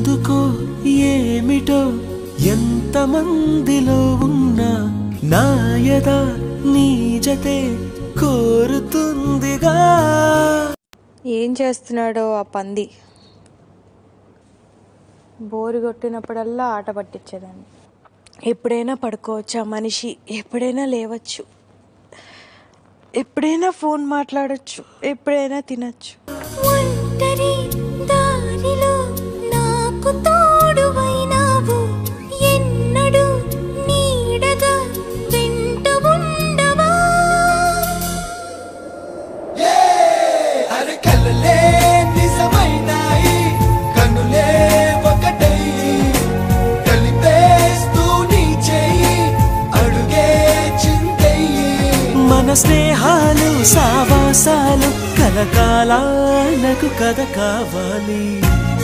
ఎందుకో ఏమిటో ఎంతమందిలో ఉన్నా నాయద నీ జతే కోరుతుందిగా ఏం చేస్తున్నాడో ఆ పంది బోరు కొట్టినప్పుడల్లా ఆట పట్టించేదాన్ని ఎప్పుడైనా పడుకోవచ్చు ఆ మనిషి ఎప్పుడైనా లేవచ్చు ఎప్పుడైనా ఫోన్ మాట్లాడొచ్చు ఎప్పుడైనా తినచ్చు ఒంటరి దారిలో నాకు తోడువైనావు ఎన్నడు నీడగా వెంట ఉండవా అరే కలలే నిజమైనాయి కనులే ఒకటై కలిపేస్తూ నీ చెయ్యి అడుగే చింతయ్యి మన స్నేహాలు సావాసాలు కలకాలాలకు కథ కావాలి